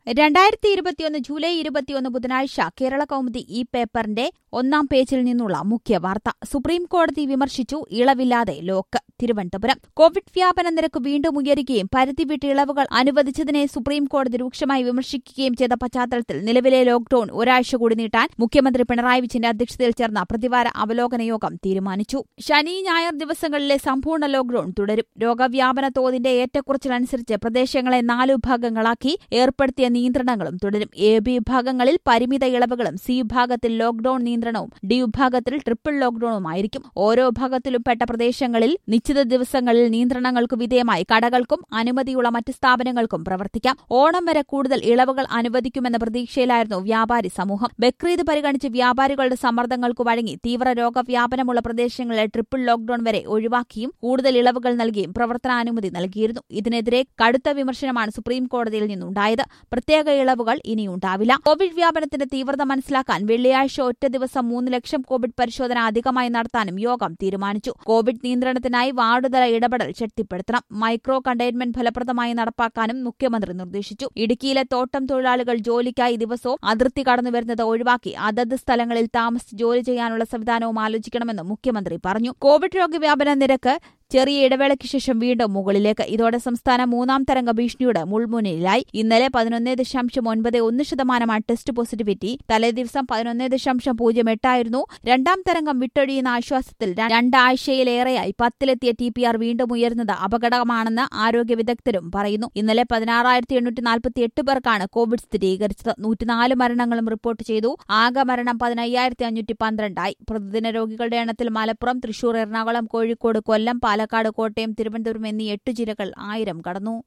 രണ്ടായിരത്തി ഇരുപത്തിയൊന്ന് ജൂലൈ ഇരുപത്തിയൊന്ന് ബുധനാഴ്ച കേരള കൗമുദി ഈ പേപ്പറിന്റെ ഒന്നാം പേജിൽ നിന്നുള്ള മുഖ്യ വാർത്ത സുപ്രീം കോടതി വിമർശിച്ചു ഇളവില്ലാതെ ലോക്ക് തിരുവനന്തപുരം കോവിഡ് വ്യാപന നിരക്ക് വീണ്ടും ഉയരുകയും പരിധി വിട്ട് ഇളവുകൾ അനുവദിച്ചതിനെ സുപ്രീം കോടതി രൂക്ഷമായി വിമർശിക്കുകയും ചെയ്ത പശ്ചാത്തലത്തിൽ നിലവിലെ ലോക്ഡൌൺ ഒരാഴ്ച കൂടി നീട്ടാൻ മുഖ്യമന്ത്രി പിണറായി വിജയന്റെ അധ്യക്ഷതയിൽ ചേർന്ന പ്രതിവാര അവലോകന യോഗം തീരുമാനിച്ചു ശനി ഞായർ ദിവസങ്ങളിലെ സമ്പൂർണ്ണ ലോക്ഡൌൺ തുടരും രോഗവ്യാപന തോതിന്റെ ഏറ്റക്കുറച്ചിലനുസരിച്ച് പ്രദേശങ്ങളെ നാല് വിഭാഗങ്ങളാക്കി ഏർപ്പെടുത്തിയ നിയന്ത്രണങ്ങളും തുടരും എ ബി വിഭാഗങ്ങളിൽ പരിമിത ഇളവുകളും സി വിഭാഗത്തിൽ ലോക്ഡൌൺ നിയന്ത്രണവും ഡി വിഭാഗത്തിൽ ട്രിപ്പിൾ ലോക്ഡൌണുമായിരിക്കും ഓരോ വിഭാഗത്തിലും പെട്ട പ്രദേശങ്ങളിൽ നിശ്ചിത ദിവസങ്ങളിൽ നിയന്ത്രണങ്ങൾക്ക് വിധേയമായി കടകൾക്കും അനുമതിയുള്ള മറ്റ് സ്ഥാപനങ്ങൾക്കും പ്രവർത്തിക്കാം ഓണം വരെ കൂടുതൽ ഇളവുകൾ അനുവദിക്കുമെന്ന പ്രതീക്ഷയിലായിരുന്നു വ്യാപാരി സമൂഹം ബക്രീദ് പരിഗണിച്ച് വ്യാപാരികളുടെ സമ്മർദ്ദങ്ങൾക്ക് വഴങ്ങി തീവ്ര രോഗവ്യാപനമുള്ള പ്രദേശങ്ങളിലെ ട്രിപ്പിൾ ലോക്ഡൌൺ വരെ ഒഴിവാക്കിയും കൂടുതൽ ഇളവുകൾ നൽകിയും പ്രവർത്തനാനുമതി നൽകിയിരുന്നു ഇതിനെതിരെ കടുത്ത വിമർശനമാണ് സുപ്രീം കോടതിയിൽ നിന്നുണ്ടായത് പ്രത്യേക ഇളവുകൾ ഇനിയുണ്ടാവില്ല കോവിഡ് വ്യാപനത്തിന്റെ തീവ്രത മനസ്സിലാക്കാൻ വെള്ളിയാഴ്ച ഒറ്റ ദിവസം മൂന്ന് ലക്ഷം കോവിഡ് പരിശോധന അധികമായി നടത്താനും യോഗം തീരുമാനിച്ചു കോവിഡ് നിയന്ത്രണത്തിനായി വാർഡുതല ഇടപെടൽ ശക്തിപ്പെടുത്തണം മൈക്രോ കണ്ടെയ്ൻമെന്റ് ഫലപ്രദമായി നടപ്പാക്കാനും മുഖ്യമന്ത്രി നിർദ്ദേശിച്ചു ഇടുക്കിയിലെ തോട്ടം തൊഴിലാളികൾ ജോലിക്കായി ദിവസവും അതിർത്തി കടന്നുവരുന്നത് ഒഴിവാക്കി അതത് സ്ഥലങ്ങളിൽ താമസിച്ച് ജോലി ചെയ്യാനുള്ള സംവിധാനവും ആലോചിക്കണമെന്നും മുഖ്യമന്ത്രി പറഞ്ഞു കോവിഡ് രോഗവ്യാപന നിരക്ക് ചെറിയ ഇടവേളയ്ക്ക് ശേഷം വീണ്ടും മുകളിലേക്ക് ഇതോടെ സംസ്ഥാനം മൂന്നാം തരംഗ ഭീഷണിയുടെ മുൾമുനയിലായി ഇന്നലെ പതിനൊന്ന് ദശാംശം ഒൻപത് ഒന്ന് ശതമാനമാണ് ടെസ്റ്റ് പോസിറ്റിവിറ്റി തലേദിവസം പതിനൊന്ന് ദശാംശം പൂജ്യം എട്ടായിരുന്നു രണ്ടാം തരംഗം വിട്ടൊഴിയുന്ന ആശ്വാസത്തിൽ രണ്ടാഴ്ചയിലേറെയായി പത്തിലെത്തിയ ടി പി ആർ വീണ്ടും ഉയരുന്നത് അപകടമാണെന്ന് ആരോഗ്യ വിദഗ്ധരും പറയുന്നു ഇന്നലെ പതിനാറായിരത്തി എണ്ണൂറ്റി നാൽപ്പത്തി എട്ട് പേർക്കാണ് കോവിഡ് സ്ഥിരീകരിച്ചത് നൂറ്റിനാല് മരണങ്ങളും റിപ്പോർട്ട് ചെയ്തു ആകെ മരണം പതിനയ്യായിരത്തി അഞ്ഞൂറ്റി പന്ത്രണ്ടായി പ്രതിദിന രോഗികളുടെ എണ്ണത്തിൽ മലപ്പുറം തൃശൂർ എറണാകുളം കോഴിക്കോട് കൊല്ലം പാലക്കാട് കോട്ടയം തിരുവനന്തപുരം എന്നീ എട്ട് ജില്ലകൾ ആയിരം കടന്നു